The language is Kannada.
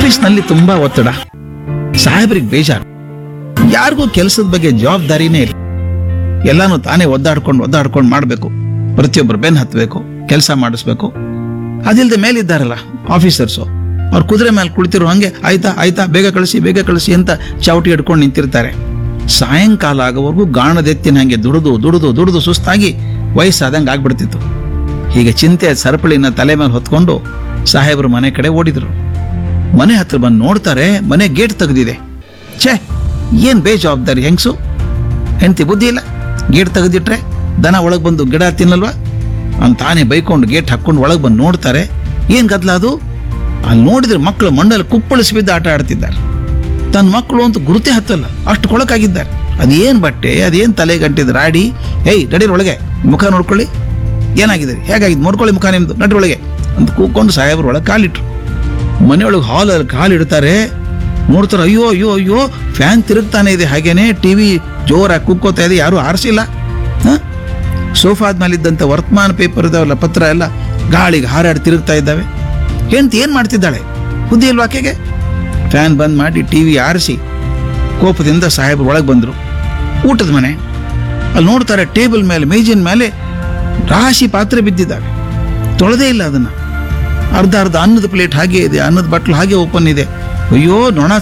ಆಫೀಸ್ನಲ್ಲಿ ತುಂಬಾ ಒತ್ತಡ ಸಾಹೇಬ್ರಿಗೆ ಬೇಜಾರು ಯಾರಿಗೂ ಕೆಲಸದ ಬಗ್ಗೆ ಜವಾಬ್ದಾರಿನೇ ಇಲ್ಲ ಎಲ್ಲಾನು ತಾನೇ ಒದ್ದಾಡ್ಕೊಂಡು ಒದ್ದಾಡ್ಕೊಂಡು ಮಾಡಬೇಕು ಪ್ರತಿಯೊಬ್ಬರು ಬೆನ್ ಹತ್ತಬೇಕು ಕೆಲಸ ಮಾಡಿಸ್ಬೇಕು ಅದಿಲ್ಲದೆ ಮೇಲಿದ್ದಾರಲ್ಲ ಆಫೀಸರ್ಸು ಅವ್ರು ಕುದುರೆ ಮೇಲೆ ಕುಳಿತಿರೋ ಹಂಗೆ ಆಯ್ತಾ ಆಯ್ತಾ ಬೇಗ ಕಳಿಸಿ ಬೇಗ ಕಳಿಸಿ ಅಂತ ಚಾವಟಿ ಹಿಡ್ಕೊಂಡು ನಿಂತಿರ್ತಾರೆ ಸಾಯಂಕಾಲ ಆಗೋವರೆಗೂ ಗಾಣದೆತ್ತಿನ ಹಂಗೆ ದುಡಿದು ದುಡಿದು ದುಡಿದು ಸುಸ್ತಾಗಿ ವಯಸ್ಸಾದಂಗೆ ಆಗ್ಬಿಡ್ತಿತ್ತು ಹೀಗೆ ಚಿಂತೆ ಸರಪಳಿನ ತಲೆ ಮೇಲೆ ಹೊತ್ಕೊಂಡು ಸಾಹೇಬರು ಮನೆ ಕಡೆ ಓಡಿದ್ರು ಮನೆ ಹತ್ರ ಬಂದು ನೋಡ್ತಾರೆ ಮನೆ ಗೇಟ್ ತೆಗೆದಿದೆ ಛೇ ಏನ್ ಬೇಜವಾಬ್ದಾರಿ ಹೆಂಗ್ಸು ಹೆಂಡತಿ ಬುದ್ಧಿ ಇಲ್ಲ ಗೇಟ್ ತೆಗೆದಿಟ್ರೆ ದನ ಒಳಗೆ ಬಂದು ಗಿಡ ತಿನ್ನಲ್ವಾ ಅಂತ ತಾನೇ ಬೈಕೊಂಡು ಗೇಟ್ ಹಾಕೊಂಡು ಒಳಗೆ ಬಂದು ನೋಡ್ತಾರೆ ಏನ್ ಗದ್ಲ ಅದು ಅಲ್ಲಿ ನೋಡಿದ್ರೆ ಮಕ್ಕಳು ಮಂಡಲ ಕುಪ್ಪಳಿಸಿ ಬಿದ್ದು ಆಟ ಆಡ್ತಿದ್ದಾರೆ ತನ್ನ ಮಕ್ಕಳು ಅಂತ ಗುರುತೇ ಹತ್ತಲ್ಲ ಅಷ್ಟು ಕೊಳಕಾಗಿದ್ದಾರೆ ಅದೇನ್ ಬಟ್ಟೆ ಅದೇನ್ ತಲೆ ಗಂಟಿದ್ ರಾಡಿ ಹೇಯ್ ನಡೀರಿ ಒಳಗೆ ಮುಖ ನೋಡ್ಕೊಳ್ಳಿ ಏನಾಗಿದೆ ಹೇಗಾಗಿದೆ ನೋಡ್ಕೊಳ್ಳಿ ಮುಖ ನಿಮ್ದು ನಡ್ರಿ ಒಳಗೆ ಅಂತ ಕೂಕೊಂಡು ಸಾಹೇಬ್ರ ಒಳಗೆ ಕಾಲಿಟ್ರು ಮನೆಯೊಳಗೆ ಹಾಲಲ್ಲಿ ಕಾಲಿಡ್ತಾರೆ ನೋಡ್ತಾರೆ ಅಯ್ಯೋ ಅಯ್ಯೋ ಅಯ್ಯೋ ಫ್ಯಾನ್ ತಿರುಗ್ತಾನೆ ಇದೆ ಹಾಗೇನೆ ಟಿವಿ ಜೋರಾಗಿ ಕುಕ್ಕೋತಾ ಇದೆ ಯಾರು ಆರಿಸಿಲ್ಲ ಸೋಫಾದ ಮೇಲಿದ್ದಂಥ ವರ್ತಮಾನ ಪೇಪರ್ ಇದಾವಲ್ಲ ಪತ್ರ ಎಲ್ಲ ಗಾಳಿಗೆ ಹಾರಾಡಿ ತಿರುಗ್ತಾ ಇದ್ದಾವೆ ಹೆಂಡ್ತಿ ಏನ್ ಮಾಡ್ತಿದ್ದಾಳೆ ಬುದ್ಧಿ ಇಲ್ವಾ ಆಕೆಗೆ ಫ್ಯಾನ್ ಬಂದ್ ಮಾಡಿ ಟಿವಿ ಆರಿಸಿ ಕೋಪದಿಂದ ಸಾಹೇಬ್ರು ಒಳಗೆ ಬಂದ್ರು ಊಟದ ಮನೆ ಅಲ್ಲಿ ನೋಡ್ತಾರೆ ಟೇಬಲ್ ಮೇಲೆ ಮೇಜಿನ ಮೇಲೆ ರಾಶಿ ಪಾತ್ರೆ ಬಿದ್ದಿದ್ದಾವೆ ತೊಳೆದೇ ಇಲ್ಲ ಅದನ್ನ ಅರ್ಧ ಅರ್ಧ ಅನ್ನದ ಪ್ಲೇಟ್ ಹಾಗೆ ಇದೆ ಅನ್ನದ ಬಟ್ಲು ಹಾಗೆ ಓಪನ್ ಇದೆ ಅಯ್ಯೋ ನೊಣ